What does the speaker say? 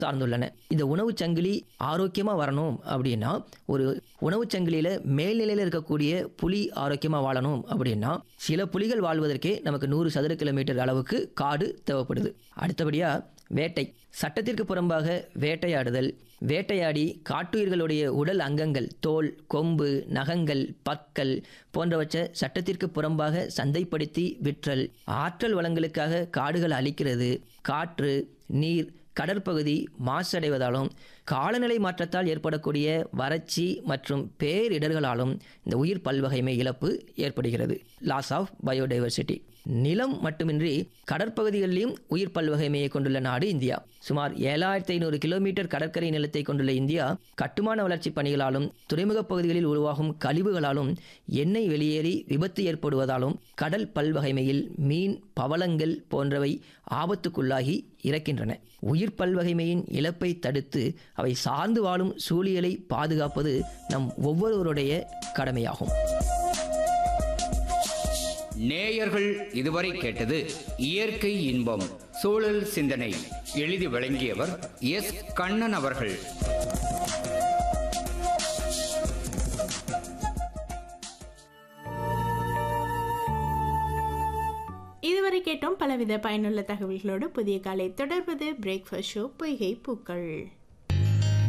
சார்ந்துள்ளன இந்த உணவுச் சங்கிலி ஆரோக்கியமாக வரணும் அப்படின்னா ஒரு உணவுச் சங்கிலியில் மேல்நிலையில் இருக்கக்கூடிய புலி ஆரோக்கியமாக வாழணும் அப்படின்னா சில புலிகள் வாழ்வதற்கே நமக்கு நூறு சதுர கிலோமீட்டர் அளவுக்கு காடு தேவைப்படுது அடுத்தபடியாக வேட்டை சட்டத்திற்கு புறம்பாக வேட்டையாடுதல் வேட்டையாடி காட்டுயிர்களுடைய உடல் அங்கங்கள் தோல் கொம்பு நகங்கள் பற்கள் போன்றவற்றை சட்டத்திற்கு புறம்பாக சந்தைப்படுத்தி விற்றல் ஆற்றல் வளங்களுக்காக காடுகள் அழிக்கிறது காற்று நீர் கடற்பகுதி மாசடைவதாலும் காலநிலை மாற்றத்தால் ஏற்படக்கூடிய வறட்சி மற்றும் பேரிடர்களாலும் இந்த உயிர் பல்வகைமை இழப்பு ஏற்படுகிறது லாஸ் ஆஃப் பயோடைவர்சிட்டி நிலம் மட்டுமின்றி கடற்பகுதிகளிலும் உயிர் பல்வகைமையை கொண்டுள்ள நாடு இந்தியா சுமார் ஏழாயிரத்தி ஐநூறு கிலோமீட்டர் கடற்கரை நிலத்தை கொண்டுள்ள இந்தியா கட்டுமான வளர்ச்சி பணிகளாலும் துறைமுகப் பகுதிகளில் உருவாகும் கழிவுகளாலும் எண்ணெய் வெளியேறி விபத்து ஏற்படுவதாலும் கடல் பல்வகைமையில் மீன் பவளங்கள் போன்றவை ஆபத்துக்குள்ளாகி இறக்கின்றன உயிர் பல்வகைமையின் இழப்பை தடுத்து அவை சார்ந்து வாழும் சூழியலை பாதுகாப்பது நம் ஒவ்வொருவருடைய கடமையாகும் நேயர்கள் இதுவரை கேட்டது இயற்கை இன்பம் சூழல் சிந்தனை எழுதி வழங்கியவர் எஸ் கண்ணன் அவர்கள் இதுவரை கேட்டோம் பலவித பயனுள்ள தகவல்களோடு புதிய காலை தொடர்வது பிரேக்ஃபாஸ்ட் ஷோ பொய்கை பூக்கள்